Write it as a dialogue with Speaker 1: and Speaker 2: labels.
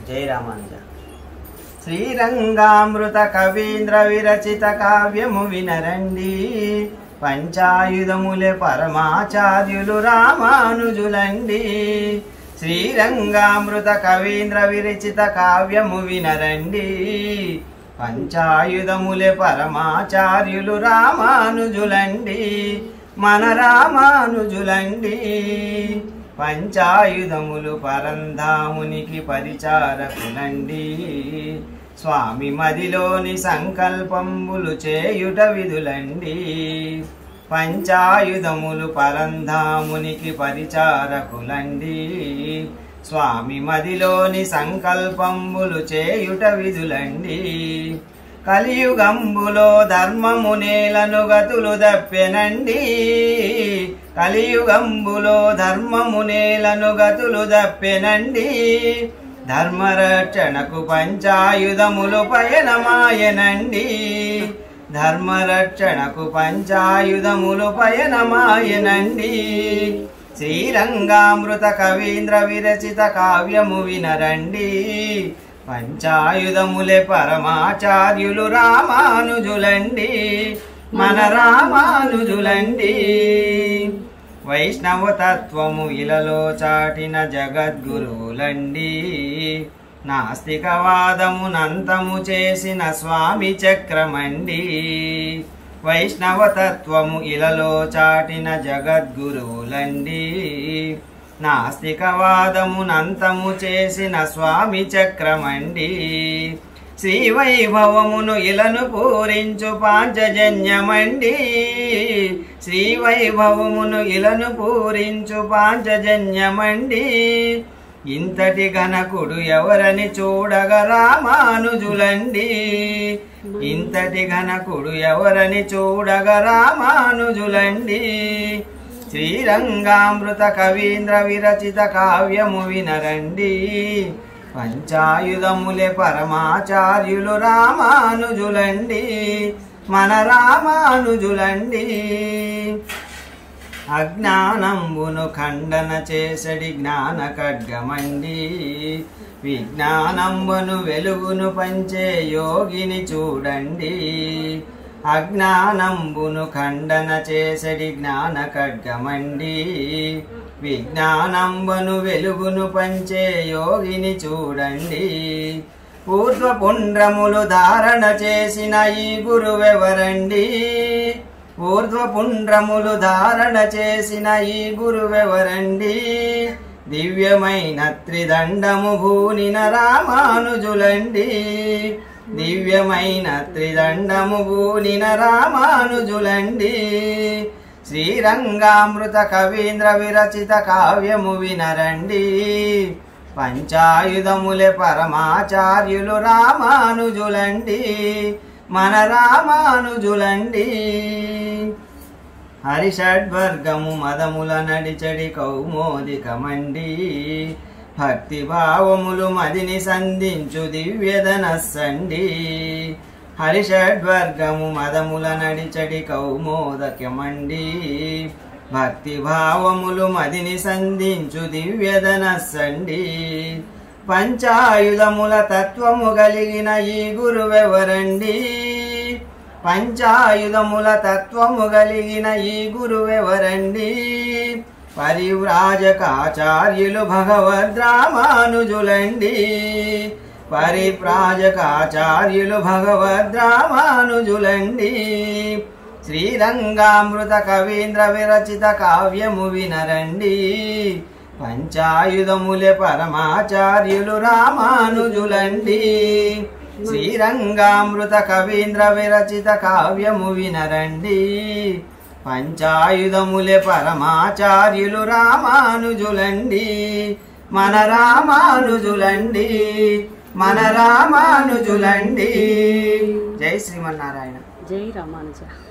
Speaker 1: జై రామానుజ శ్రీరంగామృత కవీంద్ర విరచిత కావ్యము వినరండి పంచాయుధములే పరమాచార్యులు రామానుజులండి శ్రీరంగామృత కవీంద్ర విరచిత కావ్యము వినరండి పంచాయుధములే పరమాచార్యులు రామానుజులండి మన రామానుజులండి పంచాయుధములు పరంధామునికి పరిచారకులండి స్వామి మదిలోని సంకల్పంబులు చేయుట విధులండి పంచాయుధములు పరంధామునికి పరిచారకులండి స్వామి మదిలోని సంకల్పంబులు చేయుట విధులండి కలియుగంబులో ధర్మము నేలను గతులు దప్పెనండి కలియుగంబులో ధర్మము నేలను గతులు దప్పెనండి ధర్మరక్షణకు పంచాయుధములు పయనమాయనండి ధర్మరక్షణకు పంచాయుధములు పయనమాయనండి శ్రీరంగామృత కవీంద్ర విరచిత కావ్యము వినరండి పంచాయుధములే పరమాచార్యులు రామానుజులండి మన రామానుజులండి వైష్ణవ తత్వము ఇలలో చాటిన జగద్గురువులండి నాస్తికవాదమునంతము చేసిన స్వామి చక్రమండి వైష్ణవ తత్వము ఇలలో చాటిన జగద్గురువులండి నాస్తికవాదమునంతము చేసిన స్వామి చక్రమండి శ్రీ వైభవమును ఇలను పూరించు పాంచజన్యమండి శ్రీ వైభవమును ఇలను పూరించు పాంచజన్యమండి ఇంతటి ఘనకుడు ఎవరని చూడగ రామానుజులండి ఇంతటి ఘనకుడు ఎవరని చూడగ రామానుజులండి శ్రీరంగామృత కవీంద్ర విరచిత కావ్యము వినరండి పంచాయుధములే పరమాచార్యులు రామానుజులండి మన రామానుజులండి అజ్ఞానంబును ఖండన చేసడి జ్ఞాన ఖడ్గమండి విజ్ఞానంబును వెలుగును పంచే యోగిని చూడండి అజ్ఞానంబును ఖండన చేసడి జ్ఞాన ఖడ్గమండి విజ్ఞానంబను వెలుగును పంచే యోగిని చూడండి ఊర్ధ్వ పుండ్రములు ధారణ చేసిన ఈ గురువెవరండి ఊర్ధ్వ పుండ్రములు ధారణ చేసిన ఈ గురువెవరండి దివ్యమైన త్రిదండము భూనిన రామానుజులండి దివ్యమైన త్రిదండము భూనిన రామానుజులండి శ్రీరంగామృత కవీంద్ర విరచిత కావ్యము వినరండి పంచాయుధములే పరమాచార్యులు రామానుజులండి మన రామానుజులండి హరిషడ్వర్గము మదముల నడిచడి కౌమోదికమండి భక్తి భావములు మదిని సంధించు దివ్యధనస్సండి హరిషడ్వర్గము మదముల నడిచడి కౌమోదకమండి భక్తి భావములు మదిని సంధించు దివ్యధనస్సండి పంచాయుధముల తత్వము కలిగిన ఈ గురువెవరండి పంచాయుధముల తత్వము కలిగిన ఈ గురువెవరండి పరివ్రాజకాచార్యులు భగవద్రామానుజులండి పరిప్రాజకాచార్యులు భగవద్రామానుజులండి శ్రీరంగామృత కవీంద్ర విరచిత కావ్యము వినరండి పంచాయుధములే పరమాచార్యులు రామానుజులండి శ్రీరంగామృత కవీంద్ర విరచిత కావ్యము వినరండి పంచాయుధములే పరమాచార్యులు రామానుజులండి మన రామానుజులండి మన రామానుజులండి జై శ్రీమన్నారాయణ
Speaker 2: జై రామానుజ